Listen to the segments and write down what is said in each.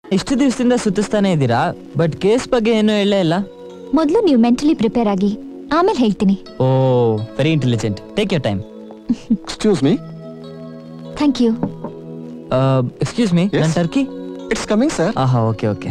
ಇಷ್ಟು ದಿವಸದಿಂದ ಸುತ್ತಿಸ್ತಾನೆ ಇದ್ದೀರಾ ಬಟ್ ಕೇಸ್ ಬಗ್ಗೆ ಏನೂ ಹೇಳೇ ಇಲ್ಲ ಮೊದಲು ನೀವು ಮೆಂಟಲಿ ಪ್ರಿಪೇರ್ ಆಗಿ ಆಮೇಲೆ ಹೇಳ್ತೀನಿ oh very intelligent take your time excuse me thank you excuse me Yes? ನನ್ನ ಟರ್ಕಿ ಇಟ್ಸ್ ಕಮಿಂಗ್ ಸರ್ ಆಹಾ ಓಕೆ ಓಕೆ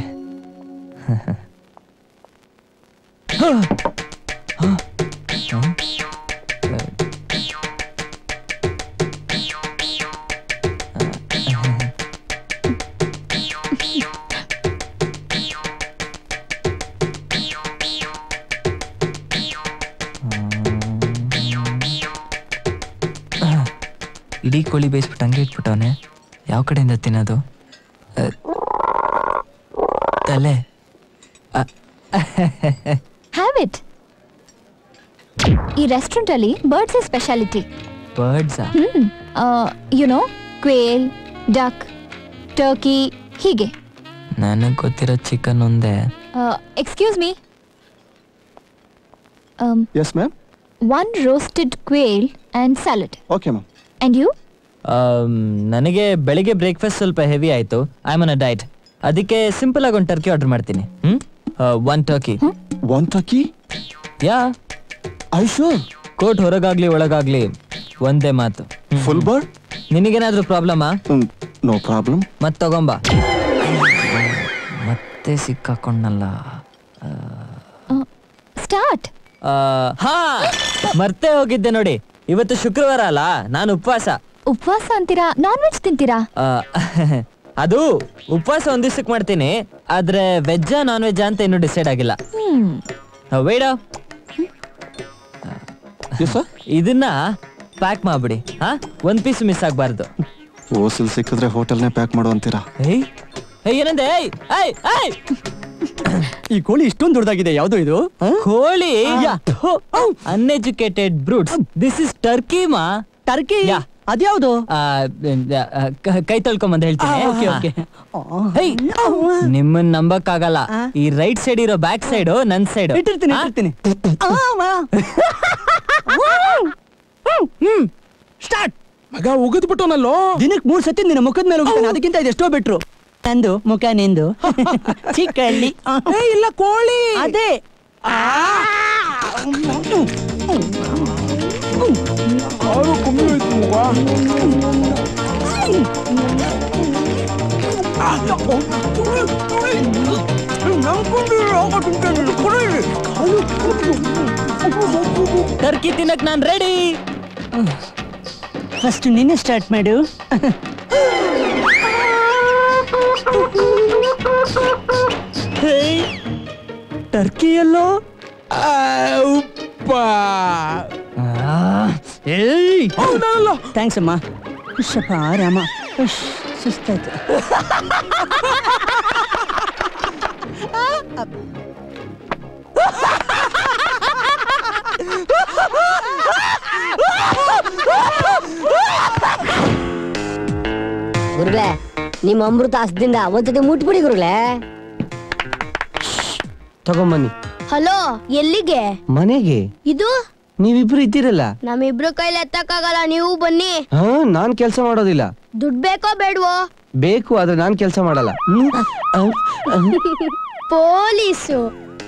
ಇಡೀ ಕೋಳಿ ಬೇಯಿಸ್ಬಿಟ್ಟು ಹಂಗೆ ಇಟ್ಬಿಟ್ಟವನೆ ಯಾವ ಕಡೆಯಿಂದ ತಿನ್ನೋದು ಅಹ್, ತಲೆ ಹ್ಯಾವ್ ಇಟ್ ಈ ರೆಸ್ಟೋರೆಂಟ್ ಅಲ್ಲಿ ಬರ್ಡ್ಸ್ ಸ್ಪೆಷಾಲಿಟಿ ಬರ್ಡ್ಸಾ hmm you know quail duck turkey ಹೀಗೆ ನನಗೆ ಗೊತ್ತಿರೋ ಚಿಕನ್ ಒಂದೇ excuse me yes ma'am one roasted quail and salad okay ma'am and you um, ನನಗೆ ಬೆಳಿಗ್ಗೆ ಬ್ರೇಕ್ಫಾಸ್ಟ್ ಸ್ವಲ್ಪ ಹೆವಿ ಆಯ್ತು ಐ ಆನ್ ಅ ಡೈಟ್ ಅದಕ್ಕೆ ಸಿಂಪಲ್ ಆಗಿ ಒಂದು ಟರ್ಕಿ ಆರ್ಡರ್ ಮಾಡ್ತೀನಿ hmm one turkey one turkey yeah I sure ಕೋಟ್ ಹೊರಗಾಗ್ಲಿ ಒಳಗಾಗ್ಲಿ ಒಂದೇ ಮಾತು ಫುಲ್ ಬರ್ಡ್ ನಿನಗೇನಾದ್ರೂ ಪ್ರಾಬ್ಲಮಾ ನೋ ಪ್ರಾಬ್ಲಮ್ ಮತ್ ತಗೊಂಬ ಮತ್ತೆ ಸಿಕ್ಕಾಕೊಂಡಲ್ಲ ಸ್ಟಾರ್ಟ್ ಆ, ಹಾ ಮರ್ತೇ ಹೋಗಿದ್ದೆ ನೋಡಿ ಇವತ್ತು ಶುಕ್ರವಾರ ಅಲ್ಲ ನಾನು ಉಪವಾಸ ಉಪವಾಸ ಅಂತೀರಾ ನಾನ್ ವೆಜ್ ತಿಂತೀರಾ ಆ, ಅದು ಉಪವಾಸ ಒಂದ್ ದಿವ್ಸಕ್ಕೆ ಮಾಡ್ತೀನಿ ಆದ್ರೆ ವೆಜ್ಜಾ ನಾನ್ ವೆಜ್ಜಾ ಅಂತ ಇನ್ನೂ ಡಿಸೈಡ್ ಆಗಿಲ್ಲ ಹ್ಮ್ ವೇಡ ಎಸ್ ಸರ್ ಇದನ್ನ ಪ್ಯಾಕ್ ಮಾಡ್ಬಿಡಿ ಹಾ ಒಂದ್ ಪೀಸ್ ಮಿಸ್ ಆಗ್ಬಾರ್ದು ಓಸಲ್ ಸಿಕ್ಕಿದ್ರೆ ಹೋಟೆಲ್ನೇ ಪ್ಯಾಕ್ ಮಾಡು ಅಂತೀರಾ ಏಯ್ ಏಯ್, ಏನಂದೆ ಏಯ್ ಏಯ್ ಏಯ್ ಈ ಕೋಳಿ ಇಷ್ಟೊಂದು ದೊಡ್ಡದಾಗಿದೆ ಯಾವ್ದು ಇದು ಕೋಳಿ uneducated brutes this is turkey ಮಾ ಟರ್ಕಿ ಯಾ. ಅದ್ಯಾವ್ದು ಆ, ಆ, ಕ- ಕೈ ತೊಳ್ಕೊಂಬಂದ್ ಹೇಳ್ತೀನಿ ಓಕೆ ಹಾ. ಓಕೆ ಹೇಯ್, ನಿಮ್ಮನ್ ನಂಬಕ್ಕಾಗಲ್ಲ ಈ ರೈಟ್ ಸೈಡ್ ಇರೋ ಬ್ಯಾಕ್ ಸೈಡ್ ನನ್ ಸೈಡ್ ಇಟ್ಟಿರ್ತೀನಿ ಇಟ್ಟಿರ್ತೀನಿ ಸ್ಟಾರ್ಟ್ ಮಗ ಉಗಿದ್ ಬಿಟ್ಟವನಲ್ಲೋ ದಿನಕ್ಕೆ ಮೂರ್ ಸತಿ ನಿನ್ನ ಮುಖದ ಮೇಲೆ ಹೋಗ್ತಾನೆ ಅದಕ್ಕಿಂತ ಇದೆಷ್ಟೋ ಬೆಟ್ರು ನಂದು ಮುಖ ನಿಂದು ಚಿಕ್ಕಳ್ಳಿ ಏ ಇಲ್ಲ ಕೋಳಿ ಅದೇ ಆರು ಕಮ್ಮಿ ಹೋಯ್ತು ಮಗ ಟರ್ಕಿ ತಿನ್ನಕ್ ನಾನ್ ರೆಡಿ ಫಸ್ಟ್ ನೀನೆ ಸ್ಟಾರ್ಟ್ ಮಾಡು ಟರ್ಕಿ ಎಲ್ಲೋ ಉಪ್ಪ ಏಯ್ ಹೌದಲ್ಲ ಥ್ಯಾಂಕ್ಸ್ ಅಮ್ಮ ಶಪ ರಾಮ ಉಶ್, ಸುಸ್ತಾಯ್ತು ಗುರುಗಳೇ ನಿಮ್ಮ ಅಮೃತ ಹಸ್ದಿಂದ ಒಂದ್ಸತಿ ಮುಟ್ಬಿಡಿ ಗುರುಗಳೇ ತಗೊಂಬನ್ನಿ ಹಲೋ ಎಲ್ಲಿಗೆ ಮನೆಗೆ ಇದು ನೀವಿಬ್ರು ಇದ್ದೀರಲ್ಲ ನಮ್ಮಿಬ್ರು ಕೈಲಿ ಎತ್ತಕ್ಕಾಗಲ್ಲ ನೀವು ಬನ್ನಿ ಹಾ ನಾನ್ ಕೆಲಸ ಮಾಡೋದಿಲ್ಲ ದುಡ್ಡು ಬೇಕೋ ಬೇಡ್ವೋ ಬೇಕು ಆದ್ರೆ ನಾನ್ ಕೆಲಸ ಮಾಡಲ್ಲ ಹ್ಮ್. ಅಹ್, ಅಹ್. ಪೊಲೀಸು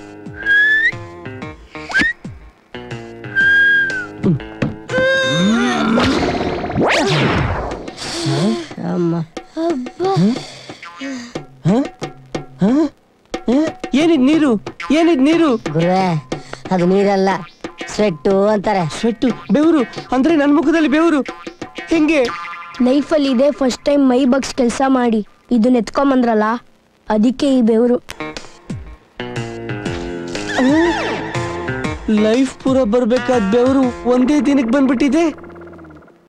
ಅಮ್ಮ ಏನಿದ್ ನೀರು ಏನಿದ್ ನೀರು ಗುರುವೆ ಅದು ನೀರಲ್ಲ ಸ್ವೆಟ್ಟು ಅಂತಾರೆ ಸ್ವೆಟ್ಟು ಬೆವರು ಅಂದ್ರೆ ನನ್ ಮುಖದಲ್ಲಿ ಬೆವರು ಹೆಂಗೆ ಲೈಫಲ್ಲಿ ಇದೇ ಫಸ್ಟ್ ಟೈಮ್ ಮೈ ಬಗ್ಸ್ ಕೆಲಸ ಮಾಡಿ ಇದನ್ನ ಎತ್ಕೊಂಬಂದ್ರಲ್ಲ ಅದಕ್ಕೆ ಈ ಬೆವರು ಲೈಫ್ ಪೂರ ಬರ್ಬೇಕಾದ್ ಬೆವರು ಒಂದೇ ದಿನಕ್ಕೆ ಬಂದ್ಬಿಟ್ಟಿದೆ